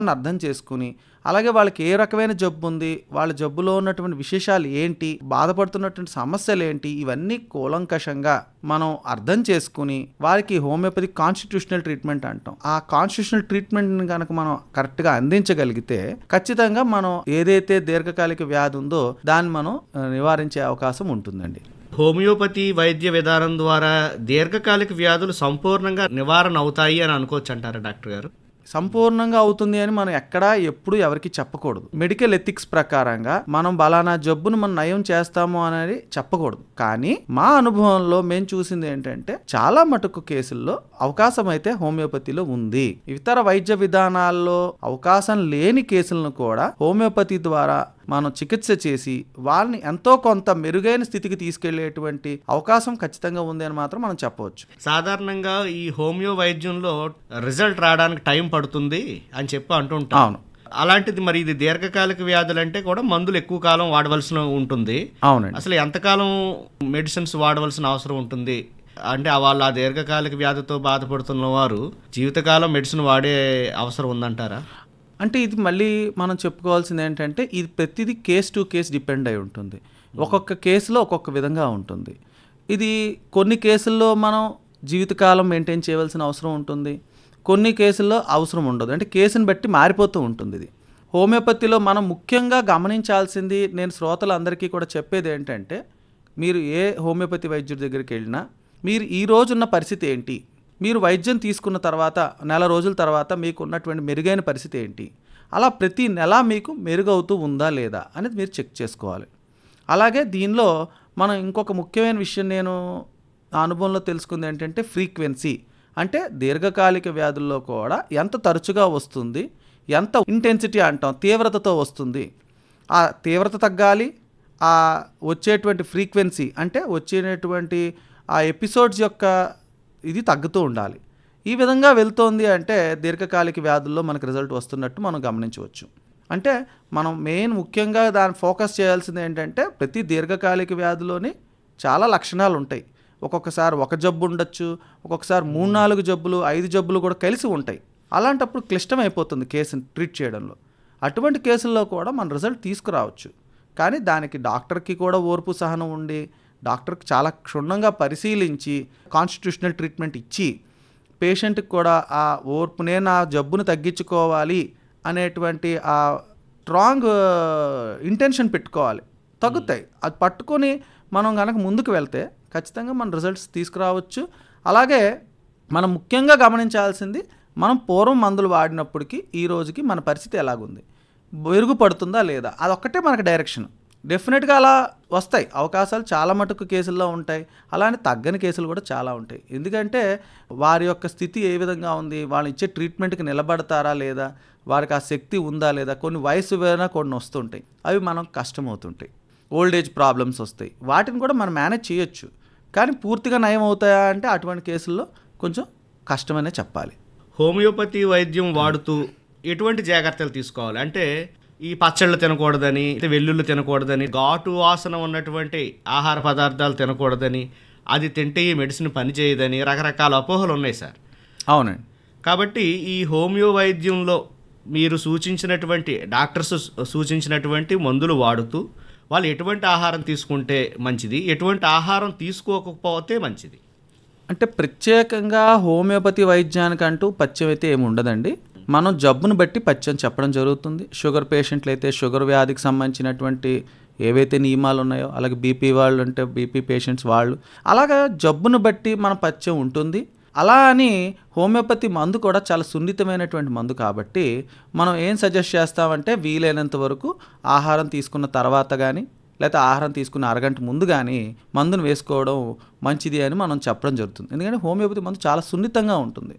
అర్థం చేసుకుని అలాగే వాళ్ళకి ఏ రకమైన జబ్బు ఉంది వాళ్ళ జబ్బులో ఉన్నటువంటి విశేషాలు ఏంటి బాధపడుతున్నటువంటి సమస్యలు ఏంటి ఇవన్నీ కూలంకషంగా మనం అర్థం చేసుకుని వారికి హోమియోపతి కాన్స్టిట్యూషనల్ ట్రీట్మెంట్ అంటాం ఆ కాన్స్టిట్యూషనల్ ట్రీట్మెంట్ని కనుక మనం కరెక్ట్గా అందించగలిగితే ఖచ్చితంగా మనం ఏదైతే దీర్ఘకాలిక వ్యాధి ఉందో దాన్ని మనం ఆ, నివారించే అవకాశం ఉంటుందండి హోమియోపతి వైద్య విధానం ద్వారా దీర్ఘకాలిక వ్యాధులు సంపూర్ణంగా నివారణ అవుతాయి అని అనుకోవచ్చు అంటారా డాక్టర్ గారు సంపూర్ణంగా అవుతుంది అని మనం ఎక్కడా ఎప్పుడు ఎవరికి చెప్పకూడదు మెడికల్ ఎథిక్స్ ప్రకారంగా మనం బలానా జబ్బును మనం నయం చేస్తాము అనేది చెప్పకూడదు కానీ మా అనుభవంలో మేము చూసింది ఏంటంటే చాలా మటుకు కేసుల్లో అవకాశం అయితే హోమియోపతిలో ఉంది ఇతర వైద్య విధానాల్లో అవకాశం లేని కేసులను కూడా హోమియోపతి ద్వారా మనం చికిత్స చేసి వాళ్ళని ఎంతో కొంత మెరుగైన స్థితికి తీసుకెళ్లేటువంటి అవకాశం ఖచ్చితంగా ఉంది అని మాత్రం మనం చెప్పవచ్చు సాధారణంగా ఈ హోమియో వైద్యంలో రిజల్ట్ రావడానికి టైం పడుతుంది అని చెప్పి అంటుంటాం అవును అలాంటిది మరి ఇది దీర్ఘకాలిక వ్యాధులు అంటే కూడా మందులు ఎక్కువ కాలం వాడవలసిన ఉంటుంది అవునండి అసలు ఎంతకాలం మెడిసిన్స్ వాడవలసిన అవసరం ఉంటుంది అంటే ఆ వాళ్ళు ఆ దీర్ఘకాలిక వ్యాధితో బాధపడుతున్న వారు జీవితకాలం మెడిసిన్ వాడే అవసరం ఉందంటారా అంటే ఇది మళ్ళీ మనం చెప్పుకోవాల్సింది ఏంటంటే ఇది ప్రతిదీ కేస్ టు కేస్ డిపెండ్ అయి ఉంటుంది ఒక్కొక్క కేసులో ఒక్కొక్క విధంగా ఉంటుంది ఇది కొన్ని కేసుల్లో మనం జీవితకాలం మెయింటైన్ చేయవలసిన అవసరం ఉంటుంది కొన్ని కేసుల్లో అవసరం ఉండదు అంటే కేసుని బట్టి మారిపోతూ ఉంటుంది ఇది హోమియోపతిలో మనం ముఖ్యంగా గమనించాల్సింది నేను శ్రోతలందరికీ కూడా చెప్పేది ఏంటంటే మీరు ఏ హోమియోపతి వైద్యుడి దగ్గరికి వెళ్ళినా మీరు ఈ రోజున్న పరిస్థితి ఏంటి మీరు వైద్యం తీసుకున్న తర్వాత నెల రోజుల తర్వాత మీకు ఉన్నటువంటి మెరుగైన పరిస్థితి ఏంటి అలా ప్రతి నెల మీకు మెరుగవుతూ ఉందా లేదా అనేది మీరు చెక్ చేసుకోవాలి అలాగే దీనిలో మనం ఇంకొక ముఖ్యమైన విషయం నేను నా అనుభవంలో తెలుసుకుంది ఏంటంటే ఫ్రీక్వెన్సీ అంటే దీర్ఘకాలిక వ్యాధుల్లో కూడా ఎంత తరచుగా వస్తుంది ఎంత ఇంటెన్సిటీ అంటాం తీవ్రతతో వస్తుంది ఆ తీవ్రత తగ్గాలి ఆ వచ్చేటువంటి ఫ్రీక్వెన్సీ అంటే వచ్చేటువంటి ఆ ఎపిసోడ్స్ యొక్క ఇది తగ్గుతూ ఉండాలి ఈ విధంగా వెళ్తోంది అంటే దీర్ఘకాలిక వ్యాధుల్లో మనకు రిజల్ట్ వస్తున్నట్టు మనం గమనించవచ్చు అంటే మనం మెయిన్ ముఖ్యంగా దాన్ని ఫోకస్ చేయాల్సింది ఏంటంటే ప్రతి దీర్ఘకాలిక వ్యాధిలోని చాలా లక్షణాలు ఉంటాయి ఒక్కొక్కసారి ఒక జబ్బు ఉండొచ్చు ఒక్కొక్కసారి మూడు నాలుగు జబ్బులు ఐదు జబ్బులు కూడా కలిసి ఉంటాయి అలాంటప్పుడు క్లిష్టం అయిపోతుంది కేసుని ట్రీట్ చేయడంలో అటువంటి కేసుల్లో కూడా మన రిజల్ట్ తీసుకురావచ్చు కానీ దానికి డాక్టర్కి కూడా ఓర్పు సహనం ఉండి డాక్టర్కి చాలా క్షుణ్ణంగా పరిశీలించి కాన్స్టిట్యూషనల్ ట్రీట్మెంట్ ఇచ్చి పేషెంట్కి కూడా ఆ ఓర్పునే నా జబ్బును తగ్గించుకోవాలి అనేటువంటి ఆ స్ట్రాంగ్ ఇంటెన్షన్ పెట్టుకోవాలి తగ్గుతాయి అది పట్టుకొని మనం కనుక ముందుకు వెళ్తే ఖచ్చితంగా మన రిజల్ట్స్ తీసుకురావచ్చు అలాగే మనం ముఖ్యంగా గమనించాల్సింది మనం పూర్వం మందులు వాడినప్పటికీ ఈ రోజుకి మన పరిస్థితి ఎలాగుంది మెరుగుపడుతుందా లేదా అదొక్కటే మనకు డైరెక్షన్ డెఫినెట్గా అలా వస్తాయి అవకాశాలు చాలా మటుకు కేసుల్లో ఉంటాయి అలానే తగ్గని కేసులు కూడా చాలా ఉంటాయి ఎందుకంటే వారి యొక్క స్థితి ఏ విధంగా ఉంది వాళ్ళు ఇచ్చే ట్రీట్మెంట్కి నిలబడతారా లేదా వారికి ఆ శక్తి ఉందా లేదా కొన్ని వయసు వేరైనా కొన్ని వస్తుంటాయి అవి మనం కష్టమవుతుంటాయి ఓల్డ్ ఏజ్ ప్రాబ్లమ్స్ వస్తాయి వాటిని కూడా మనం మేనేజ్ చేయొచ్చు కానీ పూర్తిగా నయం అవుతాయా అంటే అటువంటి కేసుల్లో కొంచెం కష్టమనే చెప్పాలి హోమియోపతి వైద్యం వాడుతూ ఎటువంటి జాగ్రత్తలు తీసుకోవాలి అంటే ఈ పచ్చళ్ళు తినకూడదని వెల్లుల్లి తినకూడదని ఘాటు వాసన ఉన్నటువంటి ఆహార పదార్థాలు తినకూడదని అది తింటే ఈ మెడిసిన్ పనిచేయదని రకరకాల అపోహలు ఉన్నాయి సార్ అవునండి కాబట్టి ఈ హోమియో వైద్యంలో మీరు సూచించినటువంటి డాక్టర్స్ సూచించినటువంటి మందులు వాడుతూ వాళ్ళు ఎటువంటి ఆహారం తీసుకుంటే మంచిది ఎటువంటి ఆహారం తీసుకోకపోతే మంచిది అంటే ప్రత్యేకంగా హోమియోపతి వైద్యానికంటూ పథ్యం అయితే ఏమి ఉండదండి మనం జబ్బును బట్టి పథ్యం చెప్పడం జరుగుతుంది షుగర్ పేషెంట్లు అయితే షుగర్ వ్యాధికి సంబంధించినటువంటి ఏవైతే నియమాలు ఉన్నాయో అలాగే బీపీ వాళ్ళు అంటే బీపీ పేషెంట్స్ వాళ్ళు అలాగా జబ్బును బట్టి మన పథ్యం ఉంటుంది అలా అని హోమియోపతి మందు కూడా చాలా సున్నితమైనటువంటి మందు కాబట్టి మనం ఏం సజెస్ట్ చేస్తామంటే వీలైనంత వరకు ఆహారం తీసుకున్న తర్వాత కానీ లేకపోతే ఆహారం తీసుకున్న అరగంట ముందు కానీ మందును వేసుకోవడం మంచిది అని మనం చెప్పడం జరుగుతుంది ఎందుకంటే హోమియోపతి మందు చాలా సున్నితంగా ఉంటుంది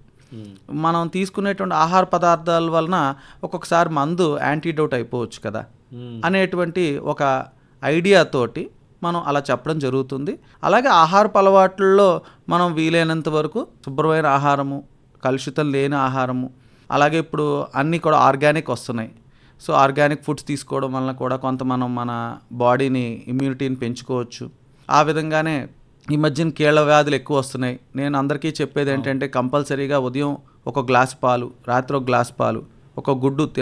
మనం తీసుకునేటువంటి ఆహార పదార్థాల వలన ఒక్కొక్కసారి మందు యాంటీడోట్ అయిపోవచ్చు కదా అనేటువంటి ఒక ఐడియాతోటి మనం అలా చెప్పడం జరుగుతుంది అలాగే ఆహారపు అలవాట్లలో మనం వీలైనంత వరకు శుభ్రమైన ఆహారము కలుషితం లేని ఆహారము అలాగే ఇప్పుడు అన్నీ కూడా ఆర్గానిక్ వస్తున్నాయి సో ఆర్గానిక్ ఫుడ్స్ తీసుకోవడం వలన కూడా కొంత మనం మన బాడీని ఇమ్యూనిటీని పెంచుకోవచ్చు ఆ విధంగానే ఈ మధ్యన కీళ్ళ వ్యాధులు ఎక్కువ వస్తున్నాయి నేను అందరికీ చెప్పేది ఏంటంటే కంపల్సరీగా ఉదయం ఒక గ్లాస్ పాలు రాత్రి ఒక గ్లాస్ పాలు ఒక గుడ్డు